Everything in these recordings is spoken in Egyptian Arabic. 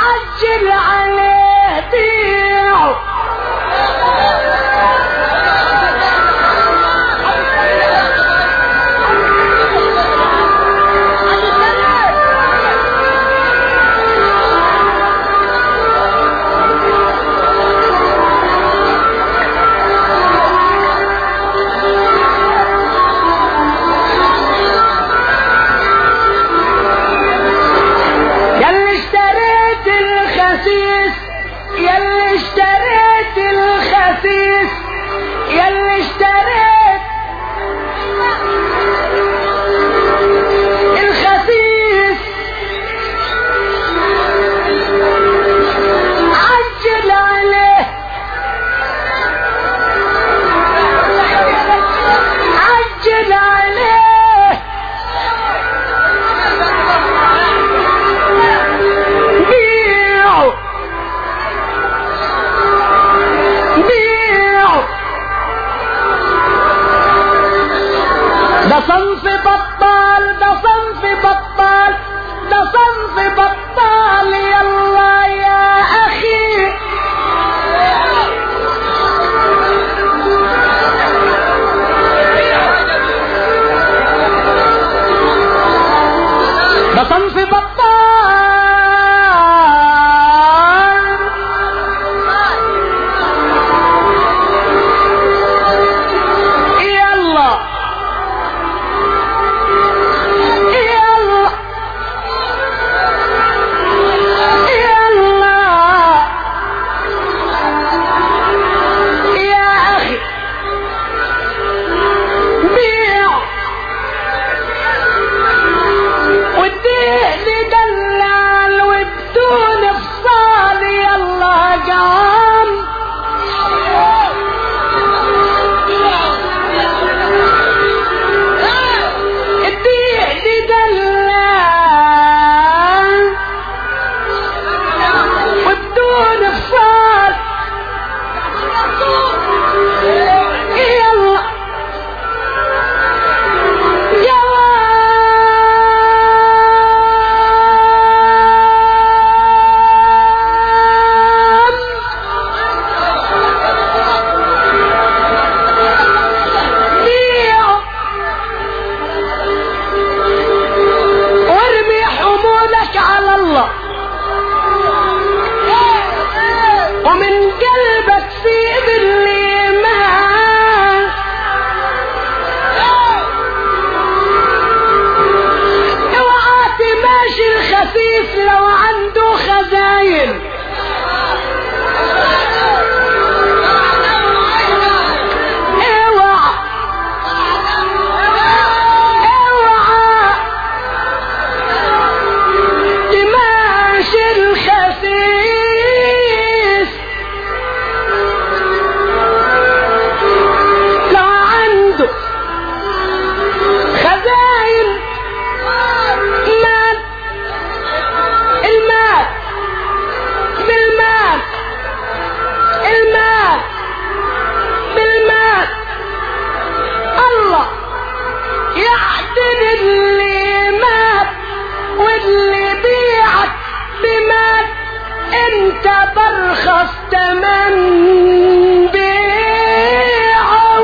عجل عليه بيعه ياللي اشتريت الخسيس ياللي اشتريت الخسيس ياللي اشتريت الخسيس عجل عليه عجل عليه بيعوا بيعوا ده صنف بطال ده صنف بطال ده صنف بطال يلا يا اخي ده صنف بطال يلا يلا يلا يا اخي بيع واديه لدلال وبدون فصال يلا قام اديه لدلال وبدون فصال يلا وارمي حمولك على الله ومن قلبك سيب الإيمان اوعى تماشي الخسيس لو عنده خزاين اوعى اوعى تماشي الخسيس لو عنده خزاين مال المال بالمال المال بالمال الله يعدل اللي مات واللي بيعك بمال انت برخص تمن بيعه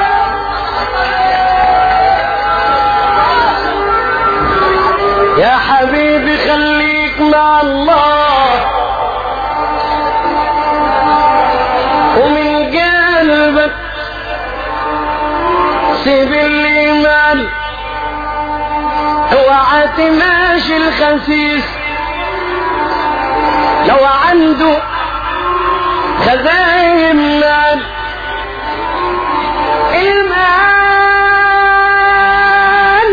يا حبيبي خليك مع الله ومن قلبك سيب الإيمان اوعى تماشي الخسيس لو عنده خزاين مال المال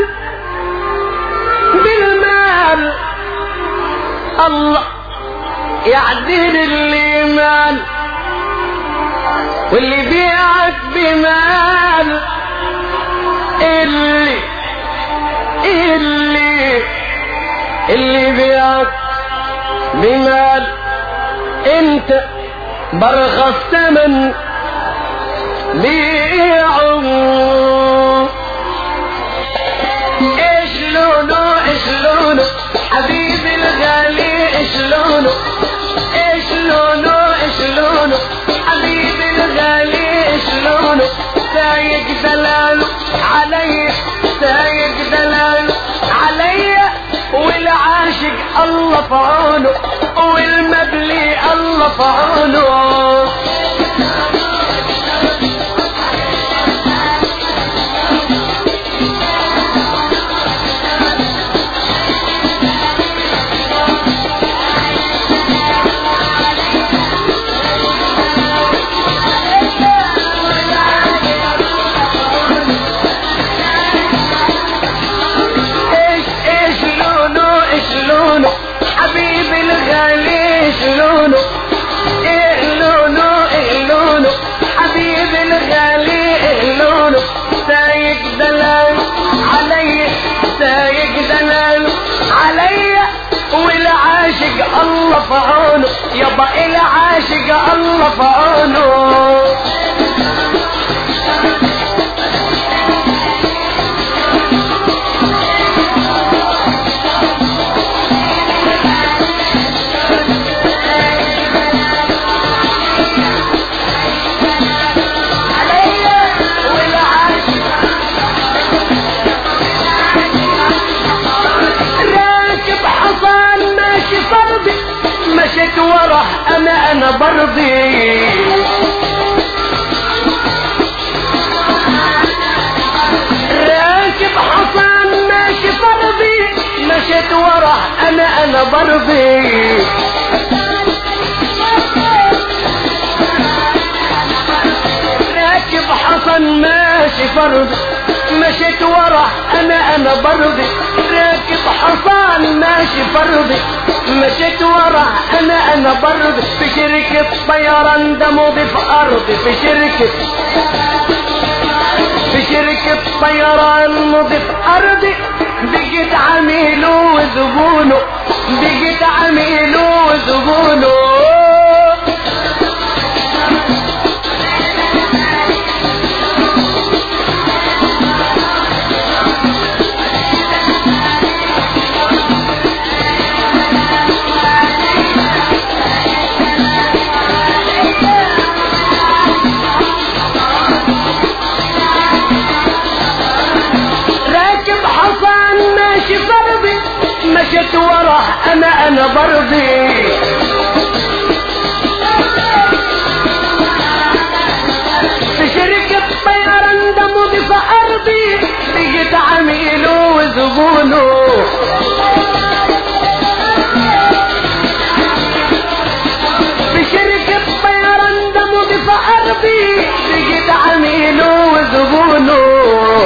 بالمال الله يعدل الإيمان واللي بيعك بمال اللي اللي اللي بيعك بمال انت برخص ثمن بيعه ايش لونه ايش لونه حبيبي الغالي ايش لونه في عونه والمبلي الله في عونه ايش ايش لونه ايش لونه حبيبي الغالي ايش لونه ايه لونه ايه لونه حبيبي الغالي ايه لونه سايق دلال علي سايق دلال علي والعاشق الله في عونه يابا العاشق الله في عونه راكب حصان ماشي فرضي مشيت وراه انا انا برضي راكب حصان ماشي فرضي مشيت وراه انا انا برضي راكب حصن ماشي فرض مشيت وراه انا انا برضي راكب حصان ماشي فرضي مشيت وراه انا انا برضي في شركة طيران ده مضي في ارضي في شركة في شركة طيران مضي في ارضي بقيت عميله وزبونه بقيت عميله وزبونه راكب حصان ماشي فرضي مشيت وراه انا انا برضي في شركة طيران ده مضي في ارضي بقيت عميله وزبونه في شركة طيران ده مضي في ارضي بقيت عميله وزبونه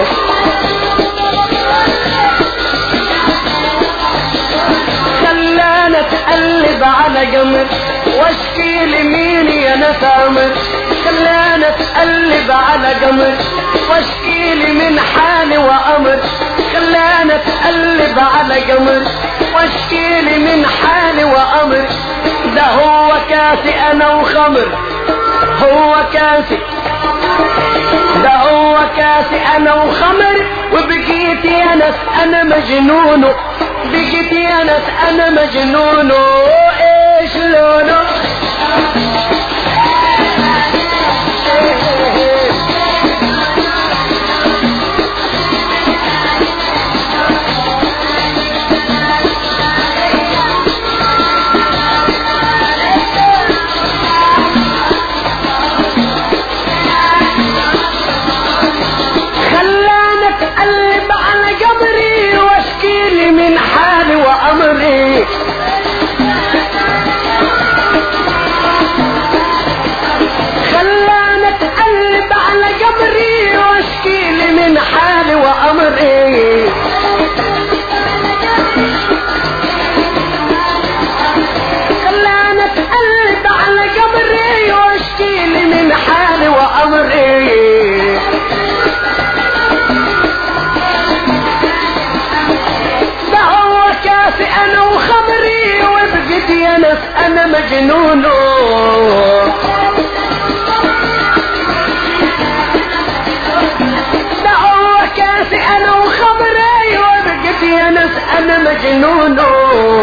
خلانا اتقلب على جمر واشكي لمين يا ناس امر خلانا اتقلب على جمر واشكي لي من حالي وامر خلانا اتقلب على جمر واشكي لي من حالي وامر ده هو كاسي انا وخمر هو كاسي ده هو كاسي انا وخمر وبقيت يا ناس انا مجنونه بقيت يا ناس انا مجنونه ايش لونه خلاني اتقلب على قبري واشكي لي من حالي وامري خلاني اتقلب على قبري واشكي لي من حالي وامري خلاني اتقلب على قبري واشكي لي من حالي وامري ده هو كاسي انا وخمري وبقيت يا ناس انا مجنونه ده هو كاسي انا وخمري وبقيت يا ناس انا مجنونه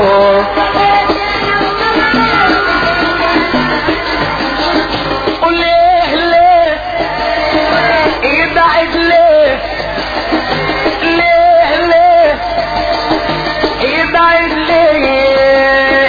وليه ليه يبعد ليه ليه ليه يبعد ليه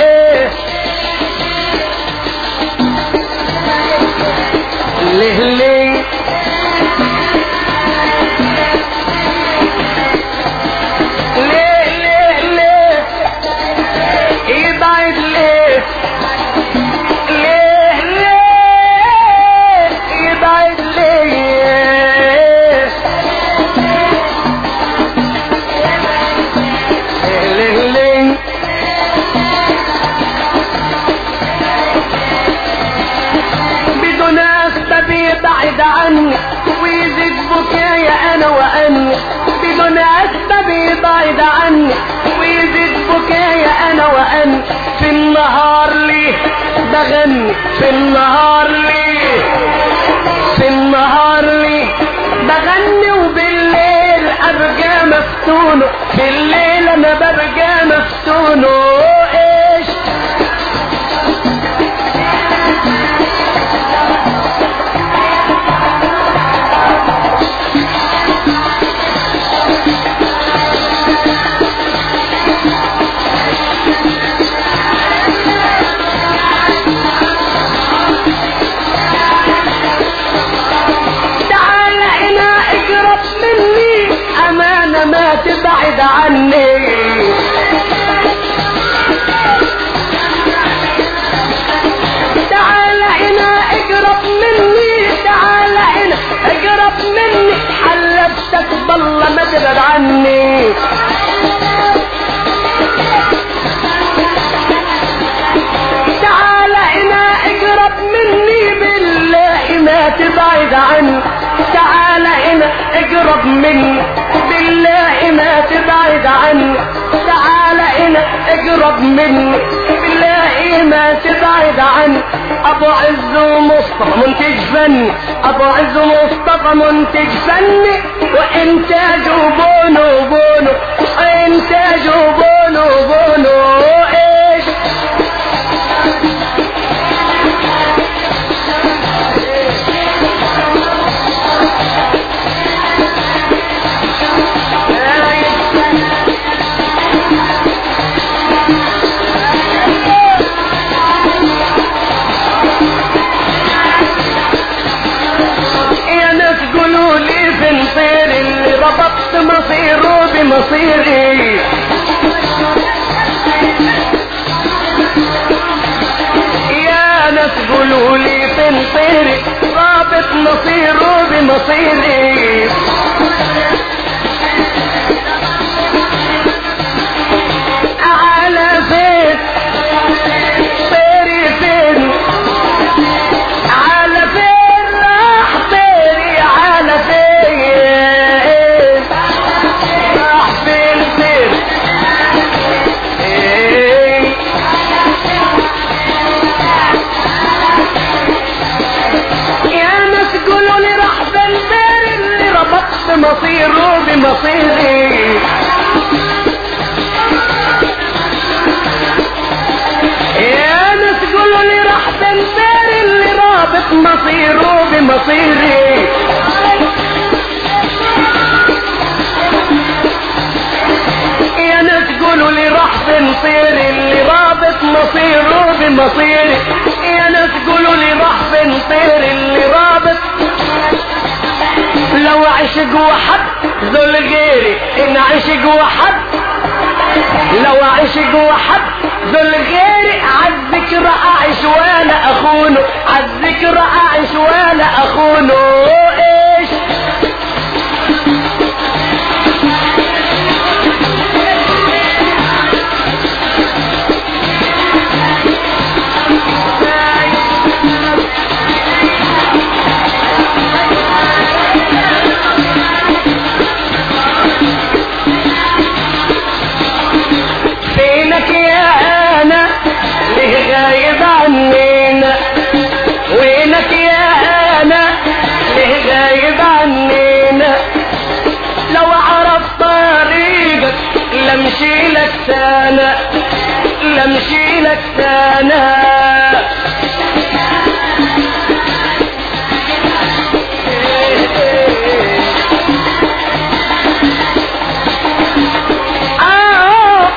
عني ويزيد بكايا انا وان في النهار ليه بغني في النهار ليه في النهار ليه بغني وبالليل ابقى مفتون بالليل انا ببقى مفتون ايش تعال هنا اقرب مني امانه ما تبعد عني تعال هنا اقرب مني تعال هنا اقرب مني حلفتك بالله ما تبعد عني تعال هنا اقرب مني بالله ما تبعد عني تعال هنا اقرب مني بالله ما تبعد عني تعال هنا اقرب مني بالله ما تبعد عني ابو عز ومصطفى منتج فني ابو عز ومصطفى منتج فني وانتاجه بونو بونو انتاجه بونو بونو ايش يا ناس قولوا لي في نصير اللي ربطت مصيره بمصيري يا ناس قولوا لي في نصيري رابط مصيره بمصيري على فين طيري فين على فين راح طيري على فين راح فين طير إيه. يا ناس قولوا لي راح فين طير اللي ربطت مصيره بمصيري يا ناس قولوا لي راح تنتهي اللي رابط مصيره بمصيري يا ناس قولوا لي راح تنطير اللي رابط مصيره بمصيري يا ناس قولوا لي راح تنطير اللي رابط لو عشق وحد ذل غيري ان عشق وحد لو عشق وحد ذل غيري عالذكرى اعيش وانا اخونه عالذكرى اعيش وانا اخونه ايش فينك يا انا ليه غايب عنينا وينك يا انا ليه غايب عنينا لو اعرف طريقك لمشي لك سنة لمشي لك سنة آه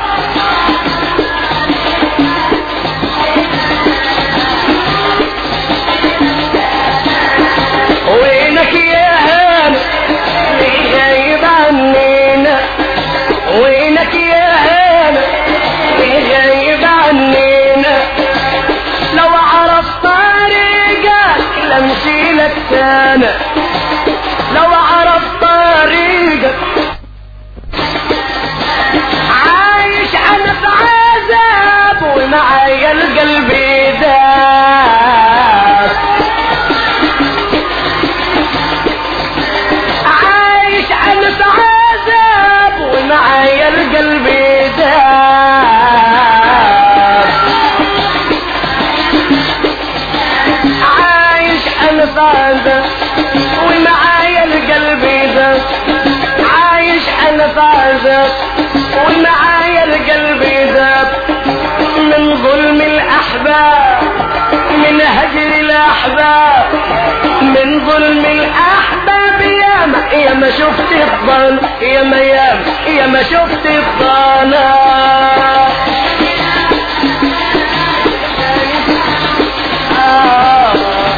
وينك يا هاني اللي غايب عنينا وينك يا هاني اللي غايب عنينا لو اعرف طريقك لمشي لك سنة لو اعرف طريقك عايش انا في عذاب ومعايا القلب داب عايش انا في عذاب ومعايا القلب يا ما شفت الضنا يا ما يا يا ما شفت الضنا آه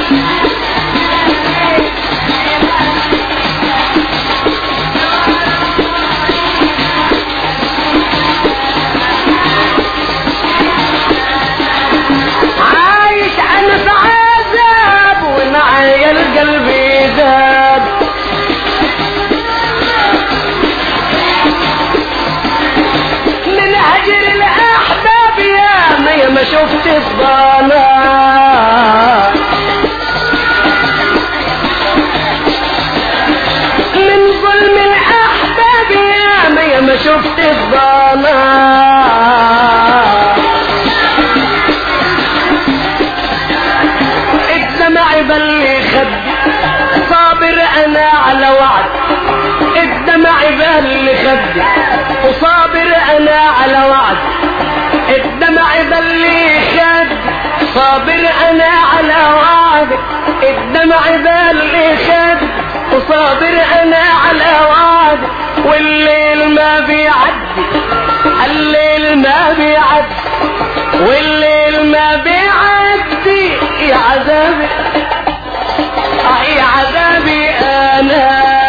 عايش انا في عذاب ومعايا القلب ذاب من هجر الاحباب يا ما يا ما شفت الضلال من ظلم الاحباب يا ما يا ما شفت الضلال الدمع بل خد صابر انا على وعد الدمع بل خد وصابر انا على وعد الدمع بل خد صابر انا على وعد الدمع بل خد وصابر انا على وعد والليل ما بيعدي الليل ما بيعدي والليل ما بيعدي يا عذابي آه يا عذابي انا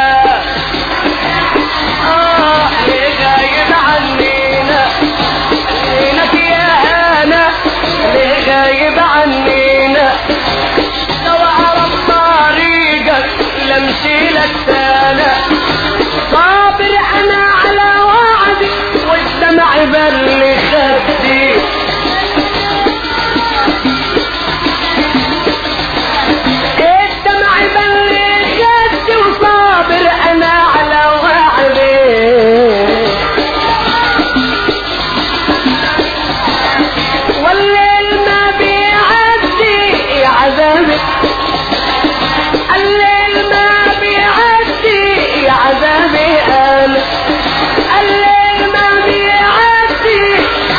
اه ليه غايب عنينا لينك يا انا ليه غايب عنينا لو اعرف طريقك لمشي لك سنة صابر انا على وعدي والدمع بل خدي الدمع بل خدي وصابر انا على وعدي والليل ما بيعدي يا عذابي الليل ما بيعدي يا عذابي انا الليل ما بيعدي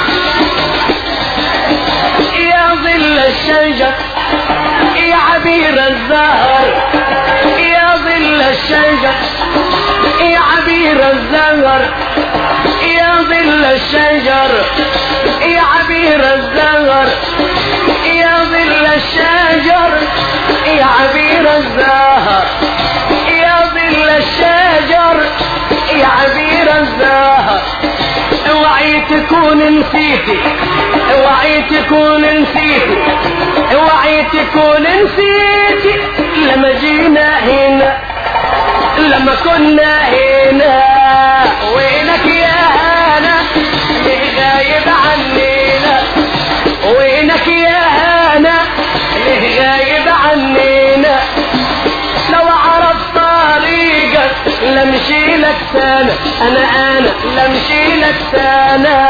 يا ظل الشجر يا عبير الزهر يا ظل الشجر يا عبير الزهر يا ظل الشجر يا عبير الزهر يا ظل الشجر يا عبير الزهر يا ظل الشجر يا عبير الزهر اوعي تكون نسيتي اوعي تكون نسيتي اوعي تكون نسيتي لما جينا هنا لما كنا هنا وينك يا هنا ليه غايب عنينا وينك يا هنا ليه غايب عنينا لو عرفت طريقك لمشي لك سنة انا انا لمشي لك سنة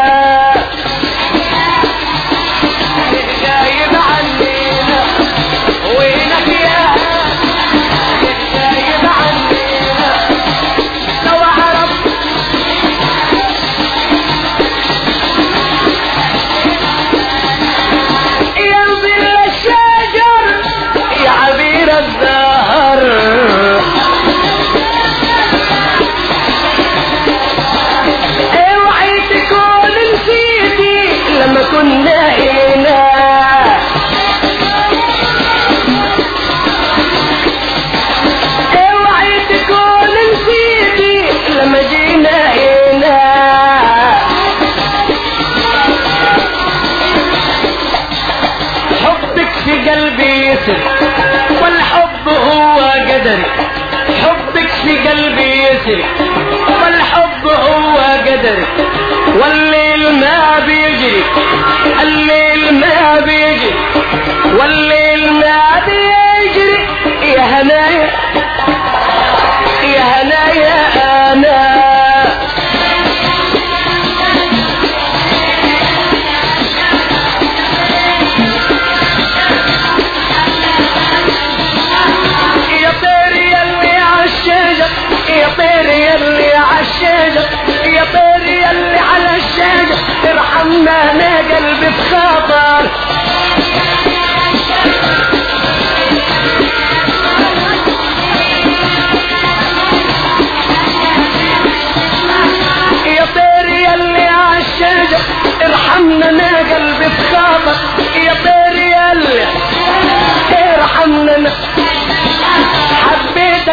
ليه غايب عنينا وينك يا هنا ليه غايب عنينا لو عرفت يا ظل الشجر يا عبير الزهر اوعي تكون نسيتي لما كنا هنا اوعي تكون نسيتي لما جينا هنا حبك في قلبي يسر والحب هو قدري حبك في قلبي يسر والحب هو قدري والليل ما بيجري الليل ما بيجري والليل ما بيجري يا هنايا يا هنايا انا يا طير يلي عالشجر يا طير يلي عالشجر يا طير يلي على الشجر ارحمنا انا قلبي بخاطر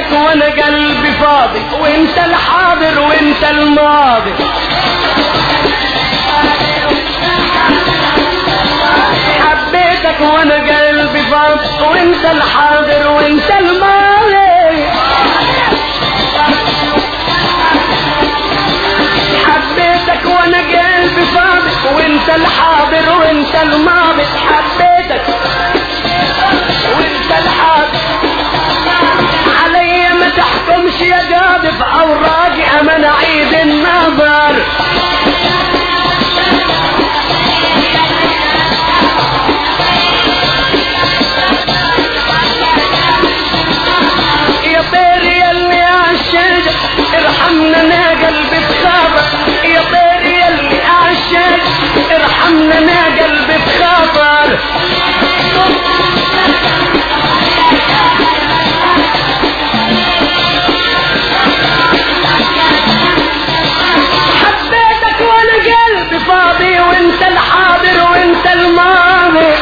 حبيتك وانا قلبي فاضي وانت الحاضر وانت الماضي حبيتك وانا قلبي فاضي وانت الحاضر وانت الماضي حبيتك وانا قلبي فاضي وانت الحاضر وانت الماضي حبيتك وانت الحاضر علي ما تحكمش يا قاضي في اوراقي اما نعيد النظر يا طير يا اللي عالشجر ارحمنا انا قلبي بخاطر يا طير يا اللي عالشجر ارحمنا انا قلبي بخاطر حبيتك وانا قلبي فاضي وانت الحاضر وانت الماضي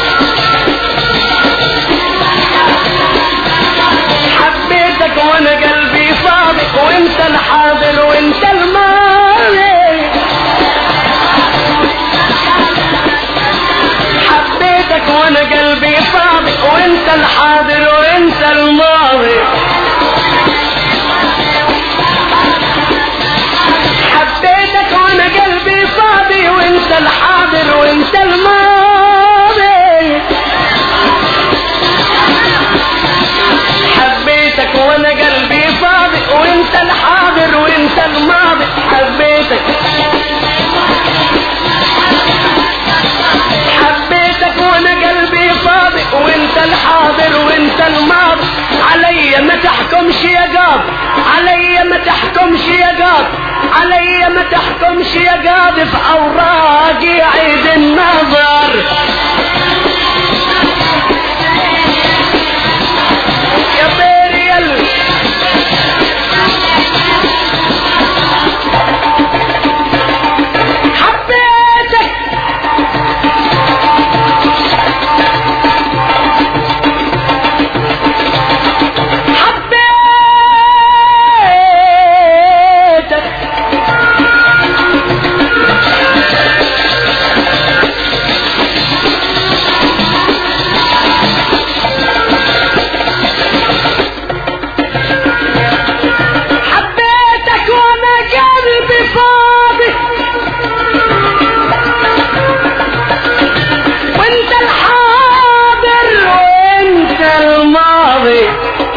حبيتك وانا قلبي فاضي وانت الحاضر وانت الماضي حبيتك وانا قلبي فاضي وانت الحاضر وانت الماضي حبيتك وانا قلبي فاضي وانت الحاضر وانت الماضي حبيتك وانا قلبي فاضي وانت الحاضر وانت الماضي حبيتك حبيتك وانا قلبي فاضي وانت الحاضر وانت الماضي علي ما تحكمش يا قاضي علي ما تحكمش يا قاضي علي ما تحكمش يا قاضي في اوراقي عيد النظر يا طير يلي حبيتك حبيتك حبيتك وانا قلبي فاضي وانت الحاضر وانت الماضي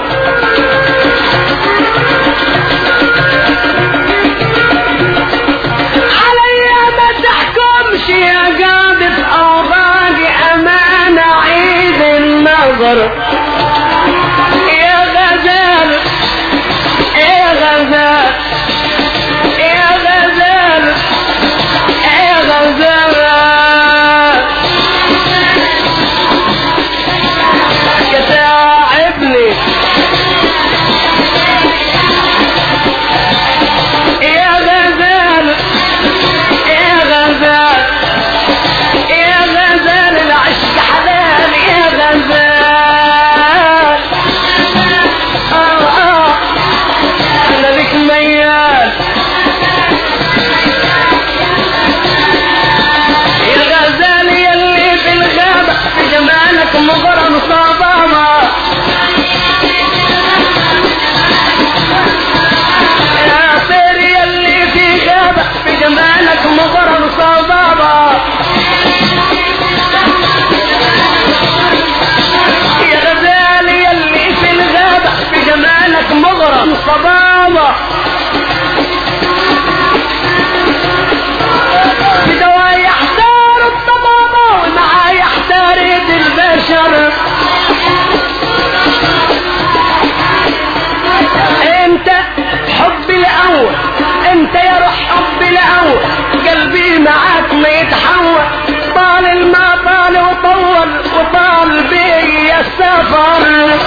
علي ما تحكمش يا قاضي في اوراقي امانة عيد النظر يا غزال يا غزال يا غزال يا غزال يتعبني يا غزال يا غزال يا غزال العشق حلال يا غزال آه آه انا لك ميال يا غزال يلي في الغابة في جمالك مغرم صبابة يا طير يلي في غابة في جمالك مغرم صبابة يا غزال يلي في الغابة في جمالك مغرم صبابة في دواء يحتار الطبابة ومعاه يحتار يد البشر انت حبي الاول انت يا روح حبي الاول قلبي معاك ما يتحول طال الما طال وطول وطال بي السفر